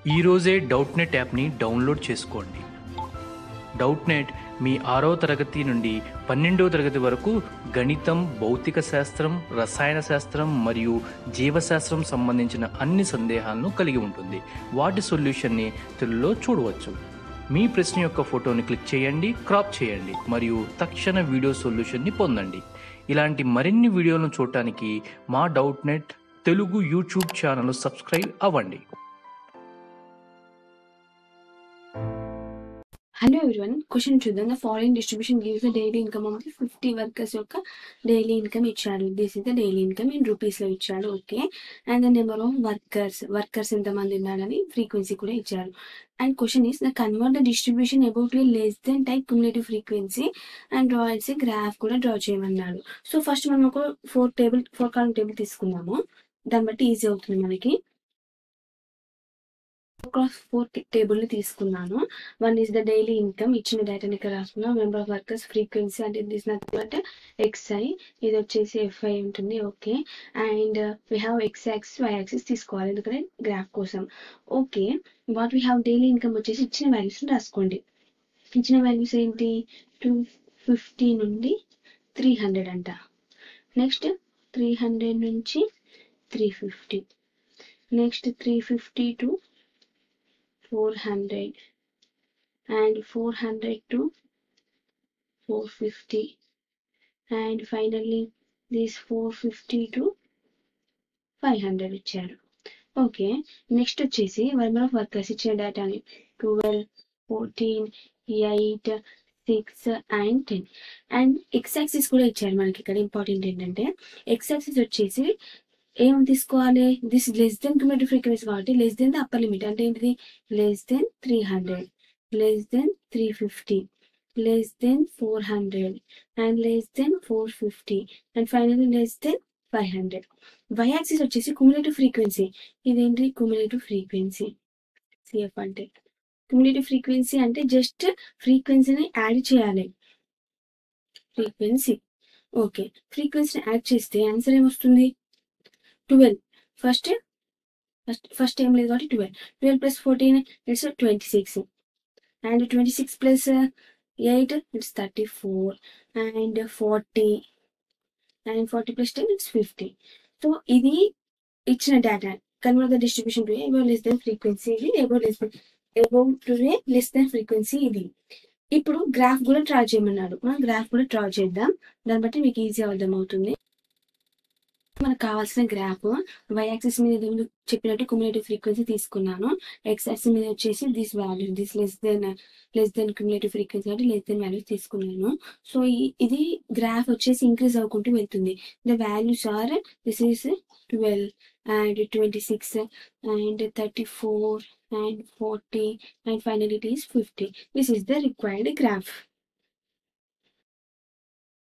ఈరోజే డౌట్ నెట్ యాప్ని డౌన్లోడ్ చేసుకోండి డౌట్ నెట్ మీ ఆరో తరగతి నుండి పన్నెండో తరగతి వరకు గణితం భౌతిక శాస్త్రం రసాయన శాస్త్రం మరియు జీవశాస్త్రం సంబంధించిన అన్ని సందేహాలను కలిగి ఉంటుంది వాటి సొల్యూషన్ని తెలుగులో చూడవచ్చు మీ ప్రశ్న యొక్క ఫోటోని క్లిక్ చేయండి క్రాప్ చేయండి మరియు తక్షణ వీడియో సొల్యూషన్ని పొందండి ఇలాంటి మరిన్ని వీడియోలను చూడటానికి మా Doubtnut Telugu YouTube channel subscribe అవ్వండి హలో ఎవ్రీవన్ క్వశ్చన్ చూద్దాం the following distribution gives the daily income of the fifty workers యొక్క డైలీ ఇన్కమ్ ఇచ్చాడు this is the daily income in rupees లో ఇచ్చాడు okay and the number of workers workers ఎంతమంది ఉన్నారని frequency కూడా ఇచ్చారు and question is the convert the distribution about less than type cumulative frequency and draw its graph కూడా draw చేయమన్నాడు so first మనం ఒక four table four column table తీసుకుందాము దాన్ని బట్టి ఈజీ అవుతుంది మనకి ఫోర్ టేబుల్ ని తీసుకున్నాను one is the daily income ఇచ్చిన డేటాని ఇక్కడ రాసుకున్నాం మెంబర్ ఆఫ్ వర్కర్స్ ఫ్రీక్వెన్సీ అంటే దిస్ నథింగ్ అంటే ఎక్స్ఐ ఇది వచ్చేసి ఎఫ్ఐ ఉంటుంది okay and we have x axis y axis తీసుకోవాలి ఎందుకంటే గ్రాఫ్ కోసం okay what we have daily income వచ్చేసి ఇచ్చిన వాల్యూస్ రాసుకోండి ఇచ్చిన వాల్యూస్ ఏంటి టూ ఫిఫ్టీ నుండి త్రీ హండ్రెడ్ అంట నెక్స్ట్ త్రీ హండ్రెడ్ నుంచి three fifty next three fifty to four hundred and four hundred to four fifty and finally this four fifty to five hundred ఇచ్చారు okay next వచ్చేసి number of workers ఇచ్చిన డేటాని twelve fourteen eight six and ten and x axis కూడా ఇచ్చారు మనకి ఇక్కడ important ఏంటంటే X axis వచ్చేసి ఏం తీసుకోవాలి this less than cumulative frequency కాబట్టి less than the upper limit అంటే ఏంటిది less than three hundred less than three fifty less than four hundred and less than four fifty and finally less than five hundred y axis వచ్చేసి cumulative frequency ఇదేంటి cumulative frequency CF అంటే cumulative frequency అంటే just ఫ్రీక్వెన్సీని add చేయాలి frequency okay ఫ్రీక్వెన్సీని add చేస్తే answer ఏమొస్తుంది twelve first first first ఏం లేదు కాబట్టి twelve twelve plus fourteen it's twenty six and twenty six plus eight it's thirty four and forty and forty plus ten it's fifty so ఇది ఇచ్చిన data convert the distribution to above less than frequency ఇది above less above to less than frequency ఇది ఇప్పుడు graph కూడా draw చేయమన్నాడు మనం graph కూడా draw చేద్దాం దాన్ని బట్టి మీకు ఈజీ అర్థం అవుతుంది మనకు కావాల్సిన గ్రాఫ్ వై యాక్సిస్ మీద ముందు చెప్పినట్టు క్యుములేటివ్ ఫ్రీక్వెన్సీ తీసుకున్నాను ఎక్స్ యాక్సిస్ మీద వచ్చేసి this value this less than less than cumulative frequency అంటే లెస్ దెన్ వాల్యూస్ తీసుకున్నాను సో ఇది గ్రాఫ్ వచ్చేసి ఇంక్రీజ్ అవ్వకుంటూ వెళ్తుంది the values are this is twelve and twenty six and thirty four and forty and final it is fifty this is the required graph